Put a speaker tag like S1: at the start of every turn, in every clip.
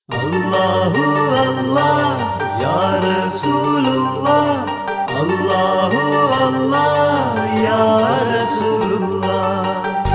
S1: അല്ലാഹു അല്ലാഹ് യാ റസൂലുള്ളാഹ് അല്ലാഹു അല്ലാഹ് യാ റസൂലുള്ളാഹ്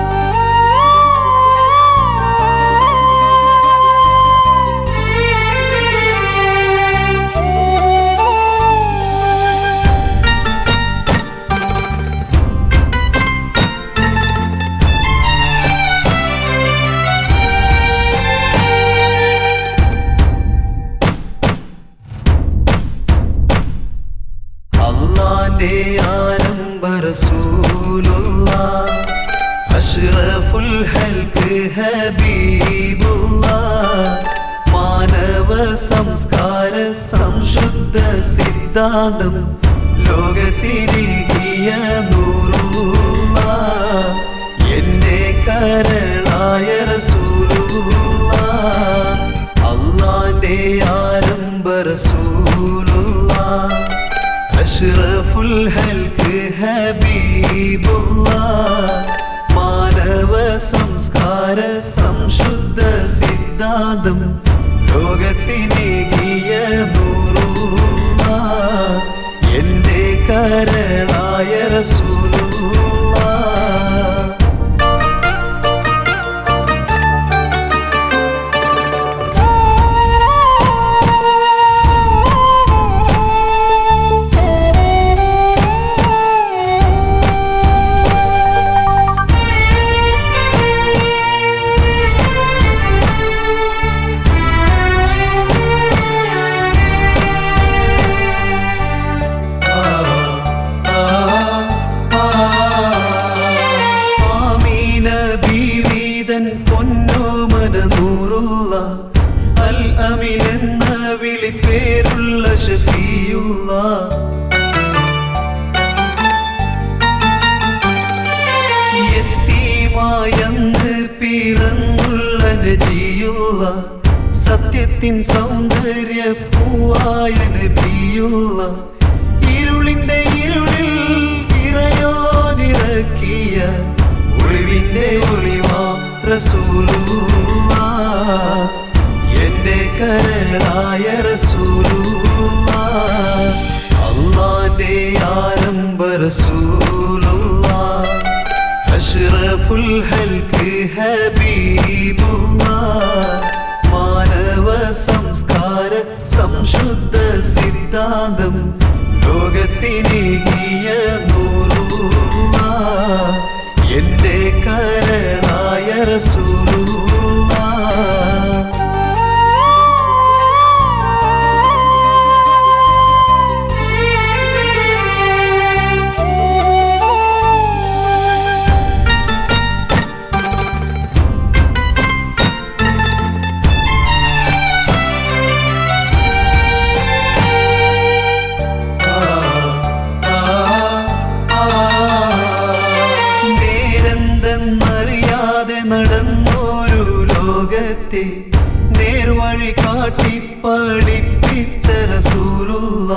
S1: അള്ളാന്റെ ആരംഭ റസൂലുള്ള അഷ്റഫുൽ ഹൽക്ക് ഹബീബുള്ള മാനവ സംസ്കാര സംശുദ്ധ സിദ്ധാന്തം ലോകത്തിരികിയ നൂറുള്ള എന്റെ കരളായ റസൂലുള്ള അള്ളാന്റെ ആരംഭ റസൂലുള്ള അഷ്റഫുൽ ഹൽക്ക് ഹബീബുള്ള മാനവ സംസ്കാര സംശുദ്ധ സിദ്ധാന്തം ലോകത്തിനേകിയ നൂറുള്ള എന്റെ കരളായ റസൂലുള്ള ആമീന ബീവീതൻ പൊന്നോമന നൂറുള്ള അൽ അമിൻ എന്ന വിളിപ്പേരുള്ള ഷഫിയുള്ള യത്തീമായന്ന് പിറന്നുള്ള നജിയുള്ള സത്യത്തിൻ സൗന്ദര്യ പൂവായ നബിയുള്ള ഇരുളിന്റെ ഇരുളിൽ ഇറയോനിറക്കിയ ഒളിവിന്റെ ഒളിവാ റസൂലുള്ള എന്റെ കരളായ റസൂലുള്ള അള്ളാന്റെ ആരംഭ റസൂലുള്ള അഷ്റഫുൽ ഹൽക്ക് ഹബീബുള്ള മാനവ സംസ്കാര സംശുദ്ധ സിദ്ധാന്തം ലോകത്തിനേകിയ നൂറുള്ള എന്റെ കരളായ റസൂലുള്ള നേരെന്തെന്നറിയാതെ നടന്നൊരു ലോകത്തെ നേർവഴി കാട്ടി പഠിപ്പിച്ച റസൂലുള്ള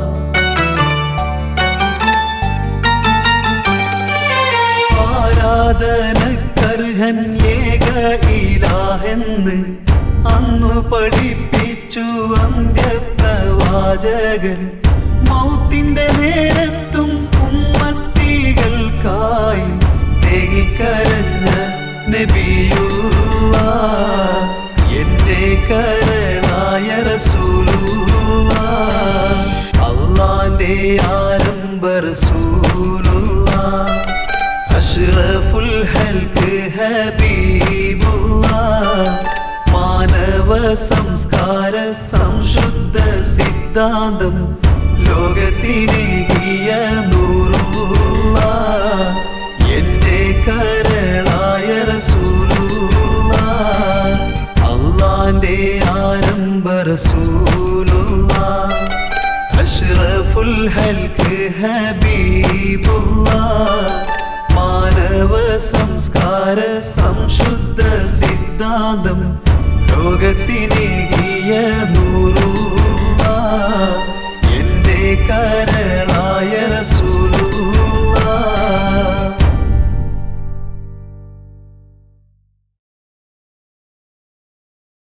S1: ആരാധനക്കർഹൻ ഏക ഇലാഹെന്ന് അന്നു പഠിപ്പിച്ചു അന്ത്യപ്രവാചകൻ മൗത്തിന്റെ നേരത്തും ഉമ്മത്തികൾക്കായി തേകിക്കരഞ്ഞ നബിയുള്ള എന്റെ കരളായ റസൂലുള്ള അള്ളാന്റെ ആരംഭ റസൂലുള്ള അഷ്റഫുൽ ഹൽക്ക് ഹബീബുള്ള മാനവ സംസ്കാര സംശുദ്ധ സിദ്ധാന്തം ലോകത്തിനേകിയ നൂറുള്ള എന്റെ കരളായ റസൂലുള്ള അള്ളാന്റെ ആരംഭ റസൂലുള്ള അഷ്റഫുൽ ഹൽക്ക് ഹബീബുള്ള മാനവ സംസ്കാര സംശുദ്ധ സിദ്ധാന്തം ലോകത്തിന്